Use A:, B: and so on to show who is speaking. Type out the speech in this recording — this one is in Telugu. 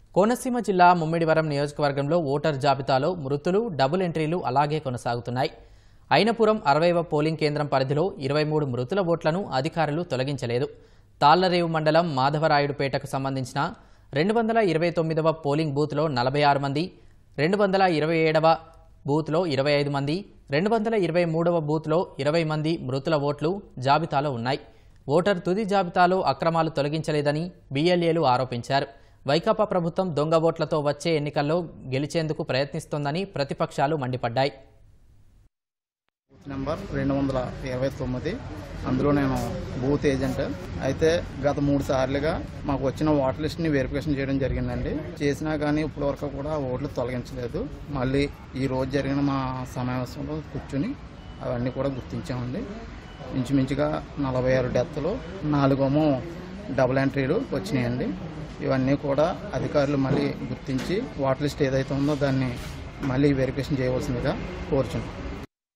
A: కోనసీమ జిల్లా ముమ్మిడివరం నియోజకవర్గంలో ఓటర్ జాబితాలో మృతులు డబుల్ ఎంట్రీలు అలాగే కొనసాగుతున్నాయి అయినపురం అరవైవ పోలింగ్ కేంద్రం పరిధిలో ఇరవై మూడు మృతుల ఓట్లను అధికారులు తొలగించలేదు తాళ్లరేవు మండలం మాధవరాయుడుపేటకు సంబంధించిన రెండు వందల ఇరవై తొమ్మిదవ పోలింగ్ బూత్లో నలభై ఆరు మంది రెండు వందల ఇరవై ఏడవ బూత్లో ఇరవై ఐదు మంది రెండు వందల ఇరవై మూడవ బూత్లో ఇరవై మంది మృతుల ఓట్లు జాబితాలో ఉన్నాయి ఓటర్ తుది జాబితాలో అక్రమాలు తొలగించలేదని బీఎల్ఏలు ఆరోపించారు వైకాపా ప్రభుత్వం దొంగ ఓట్లతో వచ్చే ఎన్నికల్లో గెలిచేందుకు ప్రయత్నిస్తోందని ప్రతిపక్షాలు మండిపడ్డాయి
B: బూత్ నెంబర్ రెండు వందల ఇరవై తొమ్మిది అందులో నేను బూత్ ఏజెంట్ అయితే గత మూడు సార్లుగా మాకు వచ్చిన ఓటర్ లిస్ట్ని వెరిఫికేషన్ చేయడం జరిగిందండి చేసినా కానీ ఇప్పటి వరకు కూడా ఓట్లు తొలగించలేదు మళ్ళీ ఈ రోజు జరిగిన మా సమావేశంలో కూర్చుని అవన్నీ కూడా గుర్తించామండి ఇంచుమించుగా నలభై ఆరు డెత్లు నాలుగేమో డబుల్ ఎంట్రీలు వచ్చినాయండి ఇవన్నీ కూడా అధికారులు మళ్ళీ గుర్తించి ఓటర్ లిస్ట్ ఏదైతే ఉందో దాన్ని మళ్ళీ వెరిఫికేషన్ చేయవలసిందిగా కోరుచున్నాం